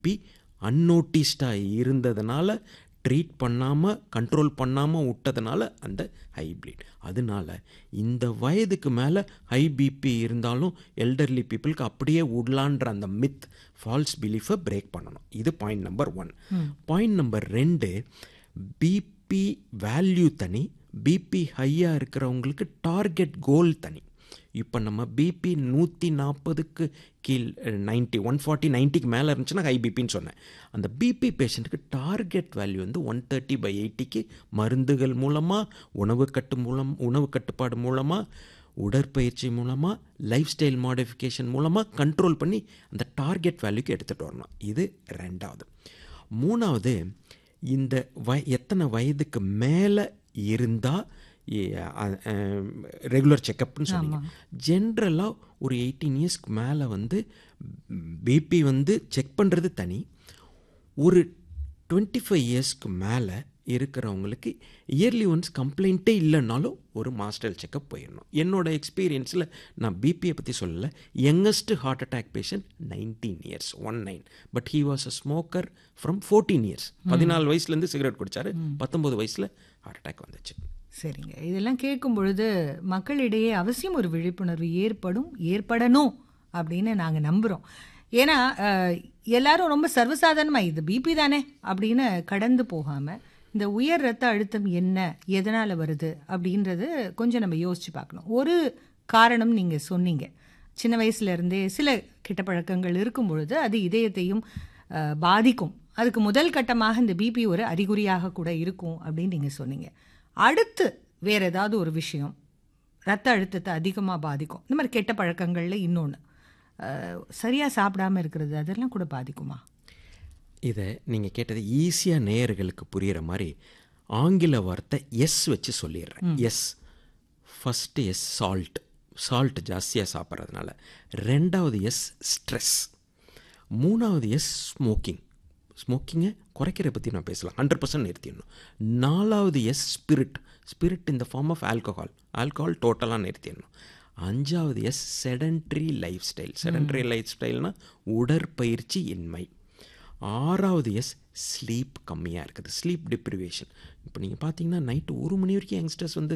BP அன்னோட்டிஸ்டாக இருந்ததுனால treat பண்ணாமல் control பண்ணாமல் விட்டதுனால அந்த ஹை ப்ளீட் அதனால இந்த வயதுக்கு மேலே ஹை பிபி இருந்தாலும் எல்டர்லி பீப்புளுக்கு அப்படியே விடலான்ற அந்த மித் ஃபால்ஸ் பிலீஃபை பிரேக் பண்ணணும் இது point number one point number ரெண்டு பிபி வேல்யூ தனி பிபி ஹையாக இருக்கிறவங்களுக்கு டார்கெட் கோல் தனி இப்போ நம்ம பிபி நூற்றி நாற்பதுக்கு கீழ் நைன்ட்டி ஒன் ஃபார்ட்டி நைன்ட்டிக்கு மேலே இருந்துச்சுன்னா ஹை பிபின்னு சொன்னேன் அந்த பிபி பேஷண்ட்டுக்கு டார்கெட் வேல்யூ வந்து ஒன் தேர்ட்டி பை எயிட்டிக்கு மருந்துகள் மூலமாக உணவு கட்டு மூலம் உணவு கட்டுப்பாடு மூலமாக உடற்பயிற்சி மூலமாக லைஃப் ஸ்டைல் மாடிஃபிகேஷன் மூலமாக கண்ட்ரோல் பண்ணி அந்த டார்கெட் வேல்யூக்கு எடுத்துகிட்டு வரணும் இது ரெண்டாவது மூணாவது இந்த வய எத்தனை வயதுக்கு மேலே இருந்தால் ரெகுலர் செக்கப்னு சொன்னீங்க ஜென்ரலாக ஒரு எயிட்டீன் இயர்ஸ்க்கு மேலே வந்து பிபி வந்து செக் பண்ணுறது தனி ஒரு டுவெண்ட்டி ஃபைவ் இயர்ஸ்க்கு மேலே இருக்கிறவங்களுக்கு இயர்லி ஒன்ஸ் கம்ப்ளைண்ட்டே இல்லைனாலும் ஒரு மாஸ்டர் செக்கப் போயிடணும் என்னோட எக்ஸ்பீரியன்ஸில் நான் பிபியை பற்றி சொல்லலை youngest heart attack patient nineteen years one nine but he was a smoker from fourteen years பதினாலு வயசுலேருந்து சிகரெட் குடித்தார் பத்தொம்பது வயசில் ஹார்ட் அட்டாக் வந்துச்சு சரிங்க இதெல்லாம் கேட்கும் பொழுது மக்களிடையே அவசியம் ஒரு விழிப்புணர்வு ஏற்படும் ஏற்படணும் அப்படின்னு நாங்கள் நம்புகிறோம் ஏன்னா அஹ், எல்லாரும் ரொம்ப சர்வசாதாரணமாக இது பிபி தானே அப்படின்னு கடந்து போகாமல் இந்த உயர் ரத்த அழுத்தம் என்ன எதனால் வருது அப்படின்றது கொஞ்சம் நம்ம யோசிச்சு பார்க்கணும் ஒரு காரணம் நீங்கள் சொன்னீங்க சின்ன வயசுல இருந்தே சில கெட்ட பழக்கங்கள் இருக்கும் பொழுது அது இதயத்தையும் அஹ், பாதிக்கும் அதுக்கு முதல் கட்டமாக இந்த பிபி ஒரு அறிகுறியாக கூட இருக்கும் அப்படின்னு நீங்கள் சொன்னீங்க அடுத்து வேற ஏதாவது ஒரு விஷயம் ரத்த அழுத்தத்தை அதிகமாக பாதிக்கும் இந்த மாதிரி கெட்ட பழக்கங்களில் இன்னொன்று சரியாக சாப்பிடாம இருக்கிறது அதெல்லாம் கூட பாதிக்குமா இதை நீங்கள் கேட்டது ஈஸியாக நேயர்களுக்கு புரிகிற மாதிரி ஆங்கில வார்த்தை எஸ் வச்சு சொல்லிடுறேன் S first S salt salt ஜாஸ்தியாக சாப்பிட்றதுனால ரெண்டாவது எஸ் ஸ்ட்ரெஸ் மூணாவது எஸ் ஸ்மோக்கிங் ஸ்மோக்கிங்கை குறைக்கிற பற்றி நான் பேசலாம் ஹண்ட்ரட் பர்சன்ட் நிறுத்திடணும் நாலாவது எஸ் ஸ்பிரிட் ஸ்பிரிட் இந்த ஃபார்ம் ஆஃப் ஆல்கஹால் ஆல்கஹால் டோட்டலாக நிறுத்திடணும் அஞ்சாவது S sedentary lifestyle sedentary life ஸ்டைல்னால் உடற்பயிற்சி இன்மை ஆறாவது எஸ் ஸ்லீப் கம்மியாக இருக்குது ஸ்லீப் டிப்ரிவேஷன் இப்போ நீங்கள் பார்த்தீங்கன்னா நைட்டு ஒரு மணி வரைக்கும் யங்ஸ்டர்ஸ் வந்து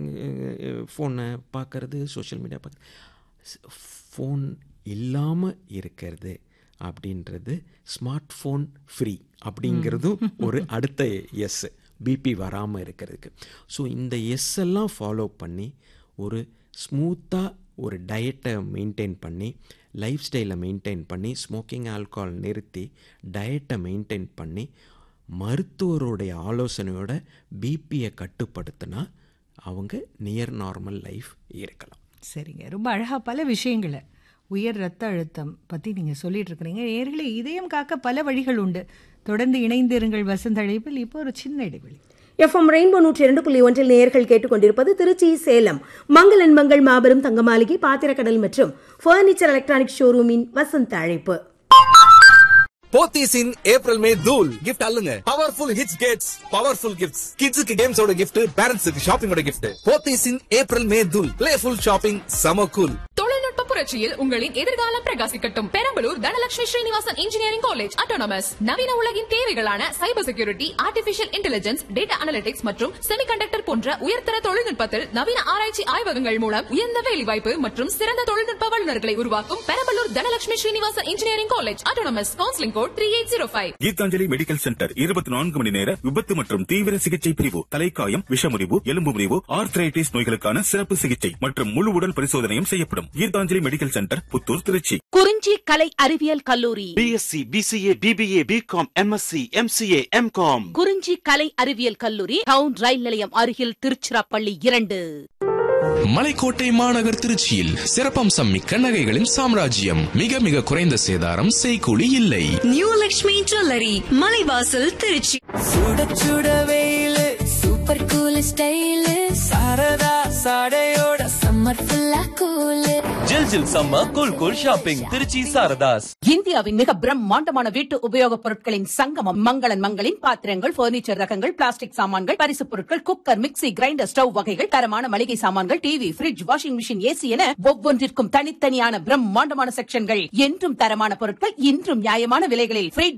ஃபோனை பார்க்கறது சோஷியல் மீடியா பார்க்க ஃபோன் இல்லாமல் இருக்கிறது அப்படின்றது ஸ்மார்ட் ஃபோன் ஃப்ரீ அப்படிங்கிறதும் ஒரு அடுத்த எஸ் பிபி வராமல் இருக்கிறதுக்கு ஸோ இந்த எஸ் எல்லாம் ஃபாலோ பண்ணி ஒரு ஸ்மூத்தாக ஒரு டயட்டை மெயின்டைன் பண்ணி லைஃப் ஸ்டைலை மெயின்டைன் பண்ணி ஸ்மோக்கிங் ஆல்கஹால் நிறுத்தி டயட்டை மெயின்டைன் பண்ணி மருத்துவருடைய ஆலோசனையோட பிபியை கட்டுப்படுத்தினா அவங்க நியர் நார்மல் லைஃப் இருக்கலாம் சரிங்க ரொம்ப அழகாக பல விஷயங்களை உயர் ரத்த அழுத்தம் பற்றி நீங்கள் சொல்லிட்டு இருக்கிறீங்க நேர்களே இதயம் காக்க பல வழிகள் உண்டு தொடர்ந்து இணைந்திருங்கள் வசந்த அழைப்பில் இப்போ ஒரு சின்ன இடைவெளி எஃப்எம் ரெயின்போ நூற்றி இரண்டு புள்ளி ஒன்றில் நேயர்கள் கேட்டுக்கொண்டிருப்பது திருச்சி சேலம் மங்களன் மங்கள் மாபெரும் தங்க மாளிகை பாத்திரக்கடல் மற்றும் பர்னிச்சர் எலக்ட்ரானிக் ஷோரூமின் வசந்த அழைப்பு போத்தீஸ் இன் ஏப்ரல் மே தூல் கிஃப்ட் அல்லுங்க பவர்ஃபுல் ஹிட்ஸ் கேட்ஸ் பவர்ஃபுல் கிஃப்ட்ஸ் கிட்ஸுக்கு கேம்ஸோட கிஃப்ட் பேரண்ட்ஸுக்கு ஷாப்பிங்கோட gift Pothys in April May தூல் பிளேஃபுல் ஷாப்பிங் சம கூல் தொழில்நுட்ப புரட்சியில் உங்களின் எதிர்காலம் பிரகாசிக்கட்டும் Perambalur Dhanalakshmi Srinivasan engineering college autonomous நவீன உலகின் தேவைகளான cyber security artificial intelligence data analytics மற்றும் செமிகண்டக்டர் போன்ற உயர்தர தொழில்நுட்பத்தில் நவீன ஆராய்ச்சி ஆய்வகங்கள் மூலம் உயர்ந்த வேலைவாய்ப்பு மற்றும் சிறந்த தொழில்நுட்ப வல்லுநர்களை உருவாக்கும் Perambalur Dhanalakshmi Srinivasan engineering college autonomous counselling code three eight zero five Geethanjali medical centre இருபத்தி நான்கு மணி நேர விபத்து மற்றும் தீவிர சிகிச்சை பிரிவு தலைக்காயம் விஷமுறிவு எலும்பு முறிவு ஆர்த்ரைட்டிஸ் நோய்களுக்கான சிறப்பு சிகிச்சை மற்றும் முழு உடல் பரிசோதனையும் செய்யப்படும் கீதாஞ்சலி மெடிக்கல் சென்டர் புத்தூர் திருச்சி குறிஞ்சி கலை அறிவியல் கல்லூரி BSc BCA BBA BCom MSc MCA MCom Kurinji கலை அறிவியல் கல்லூரி டவுன் ரயில் நிலையம் அருகில் திருச்சிராப்பள்ளி இரண்டு மலைக்கோட்டை மாநகர் திருச்சியில் சிறப்பம்சம் மிக்க நகைகளின் சாம்ராஜ்யம் மிக மிக குறைந்த சேதாரம் செய்கூலி இல்லை நியூ லக்ஷ்மி ஜுவல்லரி மலைவாசல் திருச்சி சுட சுட வெயிலு சூப்பர் கூல் ஸ்டைல் சாரதா சாடையோட செம்ம சம்மர் ஃபுல்லா கூலு ஜில் ஜில் சம்ம cool cool shopping Trichy Saradhas இந்தியாவின் மிக பிரம்மாண்டமான வீட்டு உபயோகப் பொருட்களின் சங்கமம் மங்களன் மங்களின் பாத்திரங்கள் பர்னிச்சர் ரகங்கள் பிளாஸ்டிக் சாமான்கள் பரிசுப் பொருட்கள் குக்கர் மிக்ஸி கிரைண்டர் ஸ்டவ் வகைகள் தரமான மளிகை சாமான்கள் TV fridge washing machine AC என ஒவ்வொன்றிற்கும் தனித்தனியான பிரம்மாண்டமான செக்ஷன்கள் என்றும் தரமான பொருட்கள் இன்றும் நியாயமான விலைகளில் ஃப்ரீ